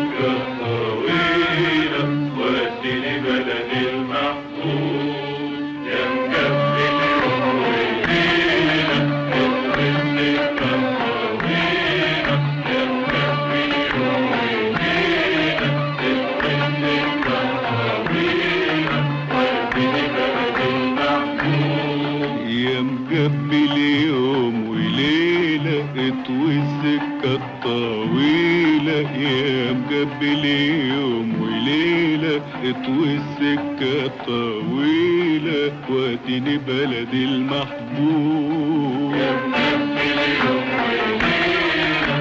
والسكة طويلة وديني بلد المحبوب يا مكفي اليوم وليلة والسكة طويلة يا مكفي اليوم وليلة والسكة طويلة وديني بلد المحبوب يا مقبل يوم وليلة اطوي السكة الطويلة يا مقبل يوم وليلة اطوي السكة الطويلة واديني بلد المحبوب يا مكفي اليوم وليلة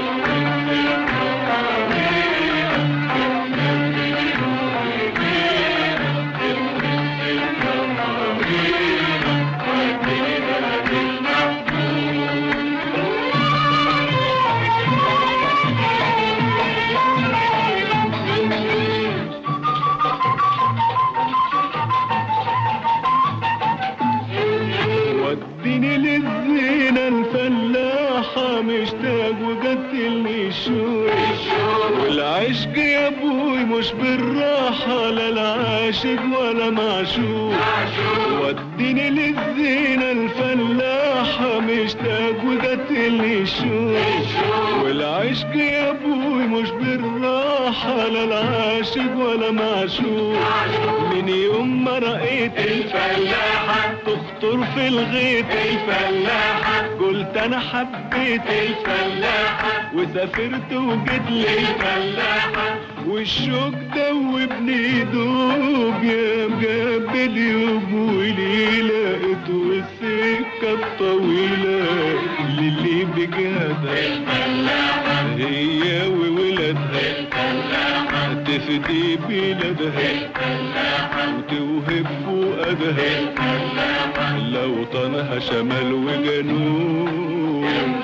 وديني للزينة الفلاحة مشتاق وقتلني الشوق والعشق يا ابوي مش بالراحة لا العاشق ولا معشوق وديني للزينة الفلاحة مشتاق وقتلني الشوق والعشق يا ابوي مش بالراحة لا العاشق ولا معشوق من يوم ما رأيت الفلاحة تخطر في الغيط الفلاحة قلت انا حبيت الفلاحة وسافرت وجيت لي الفلاحة والشوق دوبني دوب يا مقابل يوم وليلة والسكة الطويلة للي بجهدها الفلاحة هي وولادها الفلاحة تفدي بلادها الفلاحة وتوهب فؤادها الفلاحة لو طنها شمال وجنوب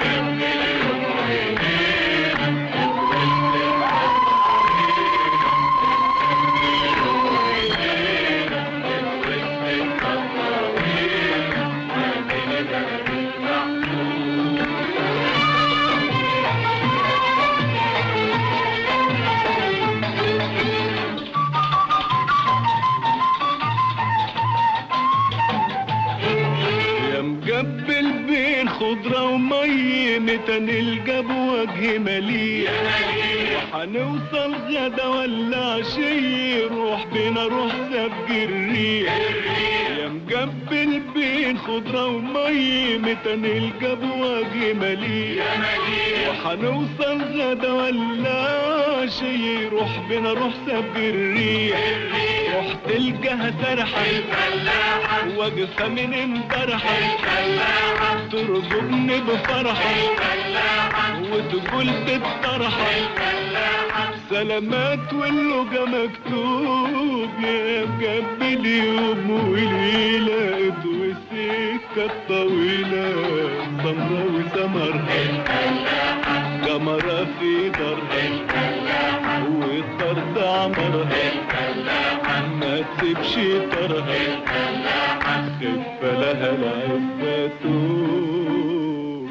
يا مقبل بين خضرة ومي متى نلقى بوجه مليء وحنوصل غدا ولا عشي روح بينا روح سبق الريح يا مقبل بين خضرة ومي متى نلقى بوجه مليء وحنوصل غدا ولا عشي روح بينا روح سبق الريح روح تلقاها سرحة الفلاحة واقفة من امبارحة الفلاحة ترجبني بفرحة الفلاحة وتقول بالطرحة الفلاحة سلامات واللقى مكتوب يا مقبل يوم وليلة اضوي السكة الطويلة سمرة وسمرها الفلاحة قمرة في درها الفلاحة والطرد عمرها الفلاحة ما تسيبش طرها الفلاحة خف لها العزة توب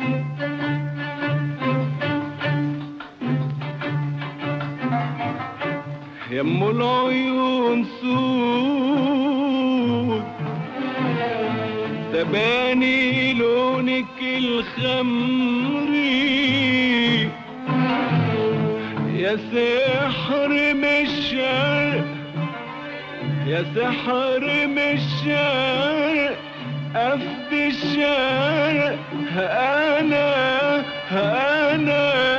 يم العيون سود تباني لونك الخمري يا سحر من الشرق يا سحر من الشرق أفدي الشرق أنا أنا